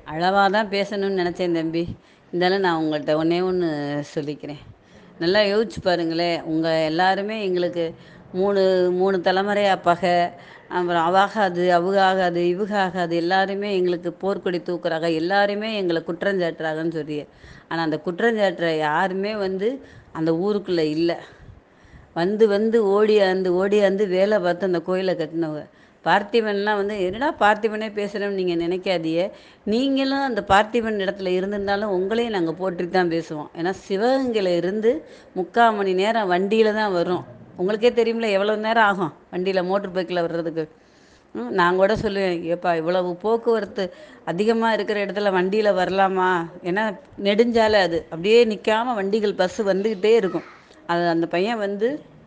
அளவாக தான் பேசணும்னு நினச்சேன் தம்பி இருந்தாலும் நான் உங்கள்கிட்ட ஒன்றே ஒன்று சொல்லிக்கிறேன் நல்லா யோசிச்சு பாருங்களேன் உங்கள் எல்லாருமே எங்களுக்கு மூணு மூணு தலைமுறையாக பகை அப்புறம் அவாகாது அவுக ஆகாது இவுக ஆகாது எல்லாருமே எங்களுக்கு போர்க்கொடி தூக்குறாங்க எல்லாருமே எங்களை குற்றஞ்சாட்டுறாங்கன்னு சொல்லி ஆனால் அந்த குற்றஞ்சாட்டுற யாருமே வந்து அந்த ஊருக்குள்ளே இல்லை வந்து வந்து ஓடியாந்து ஓடியாந்து வேலை பார்த்து அந்த கோயிலை கட்டினவங்க பார்த்திபன்லாம் வந்து என்னடா பார்த்திபனே பேசுகிறோம்னு நீங்கள் நினைக்காதீங்க நீங்களும் அந்த பார்த்திபன் இடத்துல இருந்திருந்தாலும் உங்களையும் நாங்கள் போற்றி தான் பேசுவோம் ஏன்னா சிவகங்கையில் இருந்து முக்கால் மணி நேரம் வண்டியில் தான் வரும் உங்களுக்கே தெரியுமில்ல எவ்வளோ நேரம் ஆகும் வண்டியில் மோட்ரு பைக்கில் வர்றதுக்கு ம், நான் கூட சொல்லுவேன் ஏப்பா இவ்வளவு போக்குவரத்து அதிகமாக இருக்கிற இடத்துல வண்டியில் வரலாமா ஏன்னா நெடுஞ்சாலை அது அப்படியே நிற்காம வண்டிகள் பஸ்ஸு வந்துக்கிட்டே இருக்கும் அது அந்த பையன் வந்து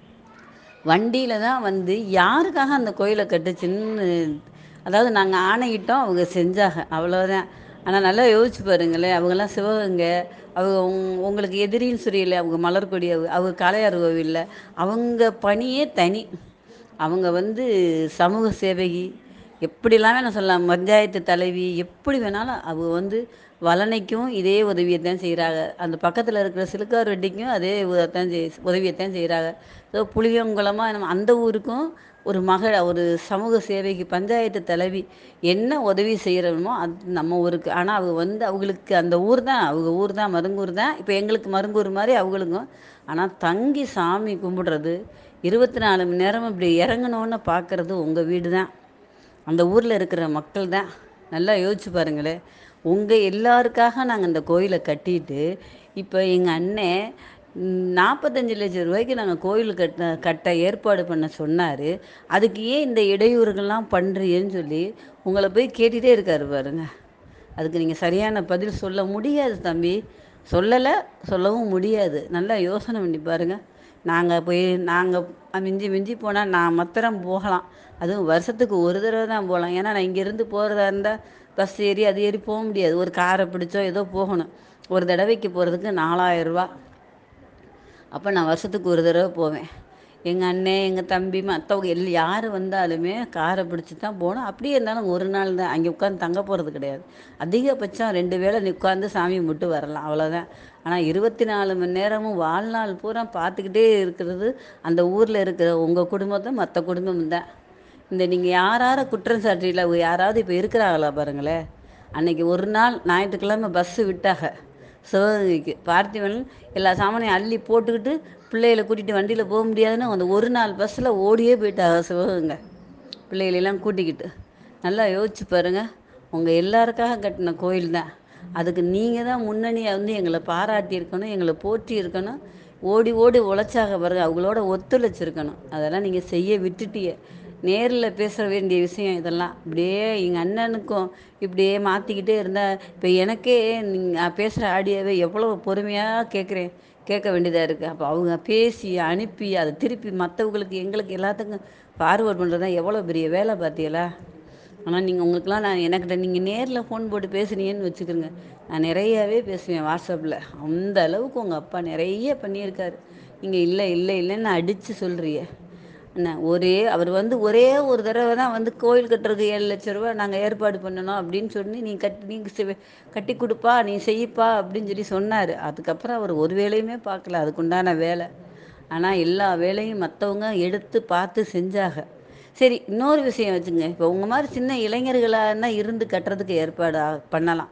வண்டியில் தான் வந்து யாருக்காக அந்த கோயிலை கட்டுச்சுன்னு அதாவது நாங்கள் ஆணையிட்டோம் அவங்க செஞ்சாங்க அவ்வளோதான் ஆனால் நல்லா யோசிச்சு பாருங்களேன் அவங்கெல்லாம் சிவகங்கை அவங்க உங் உங்களுக்கு எதிரின்னு சொல்லியில்ல அவங்க மலர்கொடி அவங்க அவங்க காளையார் கோவிலில் அவங்க பணியே தனி அவங்க வந்து சமூக சேவகி எப்படிலாம் வேணால் சொல்லலாம் பஞ்சாயத்து தலைவி எப்படி வேணாலும் அவங்க வந்து வளனைக்கும் இதே உதவியை தான் செய்கிறாங்க அந்த பக்கத்தில் இருக்கிற சிலுக்கார் வெட்டிக்கும் அதே தான் செய் உதவியைத்தான் செய்கிறாங்க ஸோ புளியங்குளமாக நம்ம அந்த ஊருக்கும் ஒரு மகள் ஒரு சமூக சேவைக்கு பஞ்சாயத்து தலைவி என்ன உதவி செய்கிறோமோ அது நம்ம ஊருக்கு ஆனால் அவங்க வந்து அவங்களுக்கு அந்த ஊர் தான் அவங்க ஊர் தான் மருங்கூர் தான் இப்போ எங்களுக்கு மருங்கூர் மாதிரி அவங்களுக்கும் ஆனால் தங்கி சாமி கும்பிடுறது இருபத்தி நாலு மணி நேரமும் இப்படி இறங்கணுன்னு பார்க்குறது உங்கள் வீடு தான் அந்த ஊரில் இருக்கிற மக்கள் தான் நல்லா யோசிச்சு பாருங்களேன் உங்கள் எல்லாருக்காக நாங்கள் இந்த கோயிலை கட்டிட்டு இப்போ எங்கள் அண்ணன் ம், நாற்பத்தஞ்சு லட்சம் ரூபாய்க்கு நாங்கள் கோயில் கட்ட கட்ட ஏற்பாடு பண்ண சொன்னார் அதுக்கு ஏன் இந்த இடையூறுகள்லாம் பண்ணுறீன்னு சொல்லி உங்களை போய் கேட்டுகிட்டே இருக்காரு பாருங்க அதுக்கு நீங்கள் சரியான பதில் சொல்ல முடியாது தம்பி சொல்லலை சொல்லவும் முடியாது நல்லா யோசனை பண்ணி பாருங்கள் நாங்கள் போய் நாங்கள் மிஞ்சி மிஞ்சி போனால் நான் மாத்திரம் போகலாம் அதுவும் வருஷத்துக்கு ஒரு தடவை தான் போகலாம் ஏன்னா நான் இங்கேருந்து போகிறதா இருந்தால் பஸ் ஏறி அது ஏறி போக முடியாது ஒரு காரை பிடிச்சோ ஏதோ போகணும் ஒரு தடவைக்கு போகிறதுக்கு நாலாயிரரூபா அப்போ நான் வருஷத்துக்கு ஒரு தடவை போவேன் எங்கள் அண்ணன் எங்கள் தம்பி மற்றவங்க எல் யார் வந்தாலுமே காரை பிடிச்சி தான் போகணும் அப்படியே இருந்தாலும் ஒரு நாள் தான் அங்கே உட்காந்து தங்க போகிறது கிடையாது அதிகபட்சம் ரெண்டு வேளை நீ உட்காந்து சாமி கும்பிட்டு வரலாம் அவ்வளோதான் ஆனால் இருபத்தி நாலு மணி நேரமும் வாழ்நாள் பூரா பார்த்துக்கிட்டே இருக்கிறது அந்த ஊரில் இருக்கிற உங்கள் குடும்பத்தை மற்ற குடும்பம் தான் இந்த நீங்கள் யாரார குற்றம் சாட்டியில் யாராவது இப்போ இருக்கிறாங்களா பாருங்களேன் அன்னைக்கு ஒரு நாள் ஞாயிற்றுக்கிழமை பஸ்ஸு விட்டாங்க சிவகங்கைக்கு பார்த்திபன் எல்லா சாமானையும் அள்ளி போட்டுக்கிட்டு பிள்ளைகளை கூட்டிகிட்டு வண்டியில் போக முடியாதுன்னு அந்த ஒரு நாள் பஸ்ஸில் ஓடியே போயிட்டாங்க சிவகங்கை பிள்ளைகளெல்லாம் கூட்டிக்கிட்டு நல்லா யோசிச்சு பாருங்க உங்கள் எல்லாருக்காக கட்டின கோயில் தான் அதுக்கு நீங்கள் தான் முன்னணியாக வந்து எங்களை பாராட்டி இருக்கணும் எங்களை போற்றி இருக்கணும் ஓடி ஓடி உழைச்சாக பாருங்க அவங்களோட ஒத்துழைச்சிருக்கணும் அதெல்லாம் நீங்கள் செய்ய விட்டுட்டிய நேரில் பேச வேண்டிய விஷயம் இதெல்லாம் இப்படியே எங்கள் அண்ணனுக்கும் இப்படியே மாற்றிக்கிட்டே இருந்தால் இப்போ எனக்கே நீங்கள் பேசுகிற ஆடியோவை எவ்வளோ பொறுமையாக கேட்குறேன் கேட்க வேண்டியதாக இருக்குது அப்போ அவங்க பேசி அனுப்பி அதை திருப்பி மற்றவங்களுக்கு எங்களுக்கு எல்லாத்துக்கும் ஃபார்வர்ட் பண்ணுறது தான் எவ்வளோ பெரிய வேலை பார்த்தீங்களா ஆனால் நீங்கள் உங்களுக்குலாம் நான் எனக்கிட்ட நீங்கள் நேரில் ஃபோன் போட்டு பேசுனீங்கன்னு வச்சுக்கிறோங்க நான் நிறையவே பேசுவேன் வாட்ஸ்அப்பில் அந்த அளவுக்கு உங்கள் அப்பா நிறைய பண்ணியிருக்காரு நீங்கள் இல்லை இல்லை இல்லைன்னு அடித்து சொல்கிறீங்க என்ன ஒரே அவர் வந்து ஒரே ஒரு தடவை தான் வந்து கோயில் கட்டுறதுக்கு ஏழு லட்ச ரூபா நாங்கள் ஏற்பாடு பண்ணணும் அப்படின்னு சொல்லி நீ கட்டி நீ செ- கட்டி கொடுப்பா நீ செய்ப்பா அப்படின்னு சொல்லி சொன்னார் அதுக்கப்புறம் அவர் ஒரு வேலையுமே பார்க்கல அதுக்குண்டான வேலை ஆனால் எல்லா வேலையும் மற்றவங்க எடுத்து பார்த்து செஞ்சாங்க சரி இன்னொரு விஷயம் வச்சுங்க இப்போ உங்கள் மாதிரி சின்ன இளைஞர்களாக இருந்து கட்டுறதுக்கு ஏற்பாடு ஆ- பண்ணலாம்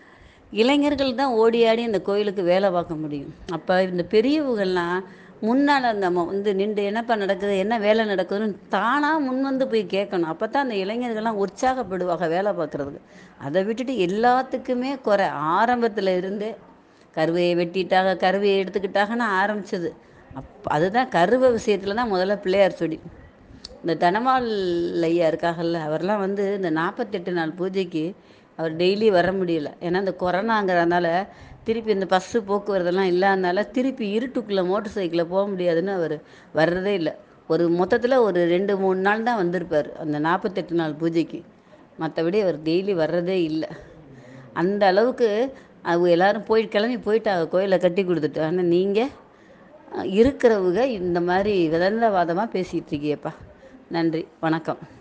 இளைஞர்கள் தான் ஓடி ஆடி அந்த கோயிலுக்கு வேலை பார்க்க முடியும் அப்போ இந்த பெரியவங்கள்லாம் முன்னால் நம்ம வந்து நின்று என்னப்பா நடக்குது என்ன வேலை நடக்குதுன்னு தானாக முன் வந்து போய் கேட்கணும் அப்போ தான் அந்த இளைஞர்கள்லாம் உற்சாகப்படுவாங்க வேலை பார்க்குறதுக்கு அதை விட்டுட்டு எல்லாத்துக்குமே குறை ஆரம்பத்தில் இருந்தே கருவையை வெட்டிட்டாங்க கருவையை எடுத்துக்கிட்டாங்கன்னு ஆரம்பிச்சது அப் அதுதான் கருவை விஷயத்தில் தான் முதல்ல பிள்ளையார் சொல்லி இந்த தனமால் ஐயா இருக்காங்கல்ல அவர்லாம் வந்து இந்த நாற்பத்தெட்டு நாள் பூஜைக்கு அவர் டெய்லி வர முடியல ஏன்னா இந்த கொரோனாங்கிறதுனால திருப்பி இந்த பஸ்ஸு போக்குவரத்தெல்லாம் இல்லாதனால திருப்பி இருட்டுக்குள்ளே மோட்டர் சைக்கிளில் போக முடியாதுன்னு அவர் வர்றதே இல்லை ஒரு மொத்தத்தில் ஒரு ரெண்டு மூணு நாள் தான் வந்திருப்பார் அந்த நாற்பத்தெட்டு நாள் பூஜைக்கு மற்றபடி அவர் டெய்லி வர்றதே இல்லை அந்த அளவுக்கு அவங்க எல்லாரும் போய் கிளம்பி போயிட்டாங்க கோயிலை கட்டி கொடுத்துட்டு ஆனால் நீங்கள் இருக்கிறவங்க இந்த மாதிரி விதந்தவாதமாக பேசிகிட்டு இருக்கியப்பா நன்றி வணக்கம்